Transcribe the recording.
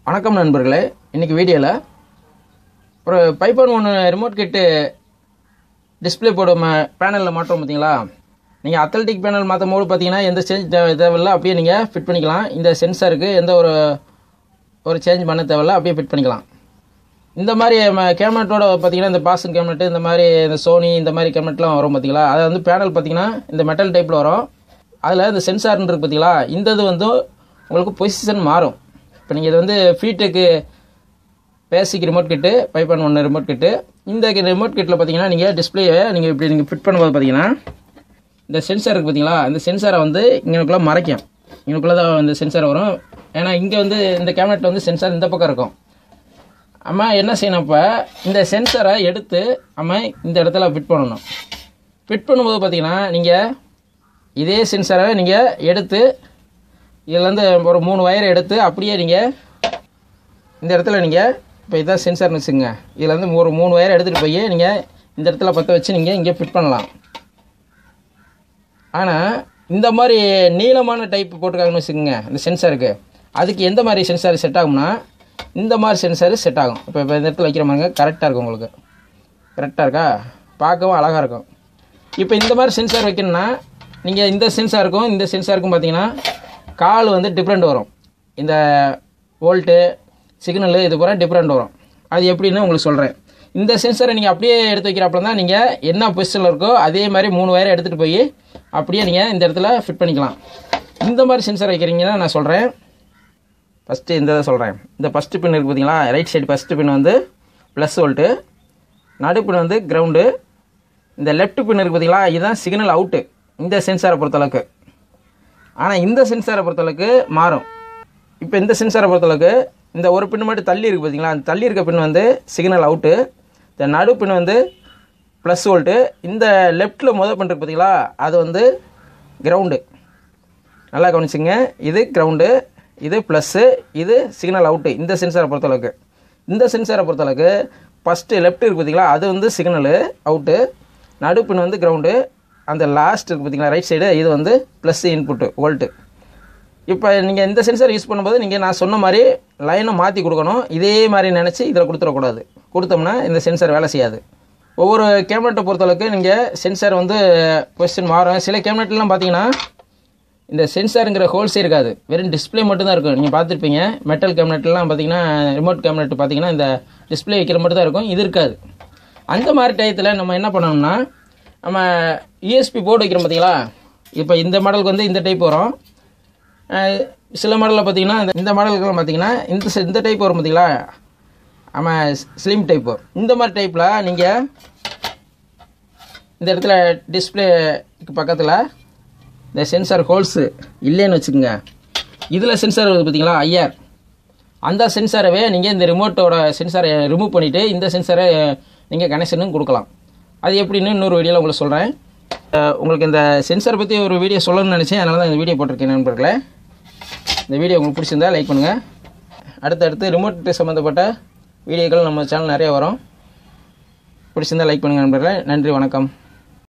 வணக்கம் நண்பர்களே இன்னைக்கு வீடியோவில் ஒரு பைப்பான் ஒன்று ரிமோட் கிட்டு டிஸ்பிளே போர்டு பேனலில் மாட்டோம் பார்த்தீங்களா நீங்கள் அத்லட்டிக் பேனல் மாற்றும் போது பார்த்தீங்கன்னா எந்த சேஞ்ச் தேவை தேவையில்ல அப்படியே நீங்கள் ஃபிட் பண்ணிக்கலாம் இந்த சென்சாருக்கு எந்த ஒரு ஒரு சேஞ்ச் பண்ண தேவையில்ல அப்படியே ஃபிட் பண்ணிக்கலாம் இந்த மாதிரி கேமரட்டோட பார்த்தீங்கன்னா இந்த பாசன் கேமரட்டு இந்த மாதிரி இந்த சோனி இந்த மாதிரி கேமரட்லாம் வரும் பார்த்தீங்களா அது வந்து பேனல் பார்த்தீங்கன்னா இந்த மெட்டல் டைப்பில் வரும் அதில் இந்த சென்சார்னு இருக்கு பார்த்தீங்களா இந்த இது வந்து உங்களுக்கு பொசிஷன் மாறும் இப்போ நீங்கள் இது வந்து ஃபீட்டுக்கு பேசிக் ரிமோட் கிட்டு பைப்பான் ஒன்று ரிமோட் கிட்டு இந்த ரிமோட் கிட்டில் பார்த்தீங்கன்னா நீங்கள் டிஸ்பிளேயை நீங்கள் இப்படி நீங்கள் ஃபிட் பண்ணும்போது பார்த்தீங்கன்னா இந்த சென்சார் இருக்குது பார்த்தீங்களா இந்த சென்சாரை வந்து இங்கனுக்குள்ளே மறைக்கும் இங்கனுக்குள்ளே தான் இந்த சென்சார் வரும் ஏன்னா இங்கே வந்து இந்த கேமரட்டில் வந்து சென்சார் இந்த பக்கம் இருக்கும் அம்மா என்ன செய்யணும் இப்போ இந்த சென்சரை எடுத்து அம்மா இந்த இடத்துல ஃபிட் பண்ணணும் ஃபிட் பண்ணும்போது பார்த்தீங்கன்னா நீங்கள் இதே சென்சரை நீங்கள் எடுத்து இதுலேருந்து ஒரு மூணு வயரை எடுத்து அப்படியே நீங்கள் இந்த இடத்துல நீங்கள் இப்போ இதான் சென்சார்னு வச்சுங்க இதுலேருந்து ஒரு மூணு வயரை எடுத்துகிட்டு போய் நீங்கள் இந்த இடத்துல பற்ற வச்சு நீங்கள் இங்கே ஃபிட் பண்ணலாம் ஆனால் இந்த மாதிரி நீளமான டைப் போட்டிருக்காங்கன்னு வச்சுக்கோங்க இந்த சென்சாருக்கு அதுக்கு எந்த மாதிரி சென்சார் செட் ஆகும்னா இந்த மாதிரி சென்சார் செட் ஆகும் இப்போ இப்போ இந்த இடத்துல வைக்கிற மாதிரி கரெக்டாக இருக்கும் உங்களுக்கு கரெக்டாக இருக்கா பார்க்கவும் அழகாக இருக்கும் இப்போ இந்த மாதிரி சென்சார் வைக்கணும்னா நீங்கள் இந்த சென்சாருக்கும் இந்த சென்சாருக்கும் பார்த்தீங்கன்னா கால் வந்து டிஃப்ரெண்ட் வரும் இந்த வோல்ட்டு சிக்னலு இது பூரா டிஃப்ரெண்ட் வரும் அது எப்படின்னு உங்களுக்கு சொல்கிறேன் இந்த சென்சரை நீங்கள் அப்படியே எடுத்து வைக்கிறாப்புல தான் நீங்கள் என்ன பொசிஷனில் இருக்கோ அதே மாதிரி மூணு வயரை எடுத்துகிட்டு போய் அப்படியே நீங்கள் இந்த இடத்துல ஃபிட் பண்ணிக்கலாம் இந்த மாதிரி சென்சார் வைக்கிறீங்கன்னா நான் சொல்கிறேன் ஃபஸ்ட்டு இந்த இதை சொல்கிறேன் இந்த ஃபஸ்ட்டு பின் இருக்குது பார்த்தீங்களா ரைட் சைடு ஃபஸ்ட்டு பின் வந்து ப்ளஸ் வோல்ட்டு நடுப்பின் வந்து கிரவுண்டு இந்த லெஃப்ட் பின் இருக்குது பார்த்தீங்களா இதுதான் சிக்னல் அவுட்டு இந்த சென்சாரை பொறுத்தளவுக்கு ஆனால் இந்த சென்சாரை பொறுத்தளவுக்கு மாறும் இப்போ இந்த சென்சாரை பொறுத்தளவுக்கு இந்த ஒரு பின் மட்டும் தள்ளி இருக்குது பார்த்தீங்களா அந்த தள்ளி இருக்க பின் வந்து சிக்னல் அவுட்டு இந்த நடு பின் வந்து ப்ளஸ் வோல்ட்டு இந்த லெஃப்ட்டில் முத பின் இருக்கு பார்த்தீங்களா அது வந்து கிரவுண்டு நல்லா கவனிச்சுங்க இது கிரவுண்டு இது ப்ளஸ்ஸு இது சிக்னல் அவுட்டு இந்த சென்சாரை பொறுத்தளவுக்கு இந்த சென்சாரை பொறுத்தளவுக்கு ஃபஸ்ட்டு லெஃப்ட் இருக்குது பார்த்தீங்களா அது வந்து சிக்னலு அவுட்டு நடுப்பின் வந்து கிரவுண்டு அந்த லாஸ்ட் இருக்குது பார்த்தீங்களா ரைட் சைடு இது வந்து ப்ளஸ் இன்புட்டு வோல்ட்டு இப்போ நீங்கள் இந்த சென்சார் யூஸ் பண்ணும்போது நீங்கள் நான் சொன்ன மாதிரி லைனை மாற்றி கொடுக்கணும் இதே மாதிரி நினச்சி இதில் கொடுத்துடக்கூடாது கொடுத்தோம்னா இந்த சென்சார் வேலை செய்யாது ஒவ்வொரு கேமரட்டை பொறுத்தளவுக்கு நீங்கள் சென்சார் வந்து கொஸ்டின் மாறும் சில கேமரட்லாம் பார்த்தீங்கன்னா இந்த சென்சாருங்கிற ஹோல்ஸே இருக்காது வெறும் டிஸ்பிளே மட்டும்தான் இருக்கும் நீங்கள் பார்த்துருப்பீங்க மெட்டல் கேபினெட்லாம் பார்த்தீங்கன்னா ரிமோட் கேபினெட் பார்த்தீங்கன்னா இந்த டிஸ்பிளே வைக்கிற மட்டும் தான் இருக்கும் இது இருக்காது அந்த மாதிரி டயத்தில் நம்ம என்ன பண்ணணும்னா நம்ம யூஎஸ்பி போர்டு வைக்கிறோம் பார்த்தீங்களா இப்போ இந்த மாடலுக்கு வந்து இந்த டைப் வரும் அஹ் சில மாடலில் பார்த்தீங்கன்னா இந்த- இந்த மாடலுக்குலாம் பார்த்தீங்கன்னா இந்த ச- இந்த டைப் வரும் பார்த்தீங்களா ஆமாம் ஸ்லிம் டைப்பு இந்த மாதிரி டைப்பில் நீங்கள் இந்த இடத்துல டிஸ்பிளேக்கு பக்கத்தில் இந்த சென்சார் ஹோல்ஸு இல்லைன்னு வச்சுக்கோங்க இதில் சென்சார் வருது பார்த்தீங்களா ஐஆர் அந்த சென்சாரவே நீங்கள் இந்த ரிமோட்டோட சென்சாரை ரிமூவ் பண்ணிவிட்டு இந்த சென்சாரை நீங்கள் கனெக்ஷனும் கொடுக்கலாம் அது எப்படின்னு இன்னொரு வீடியோவில் உங்களுக்கு சொல்கிறேன் உங்களுக்கு இந்த சென்சார் பற்றி ஒரு வீடியோ சொல்லணும்னு நினச்சேன் அதனால தான் இந்த வீடியோ போட்டிருக்கேன் நண்பர்களே இந்த வீடியோ உங்களுக்கு பிடிச்சிருந்தா லைக் பண்ணுங்கள் அடுத்தடுத்து ரிமோட் சம்மந்தப்பட்ட வீடியோக்கள் நம்ம சேனல் நிறைய வரும் பிடிச்சிருந்தா லைக் பண்ணுங்கள் நண்பர்களே நன்றி வணக்கம்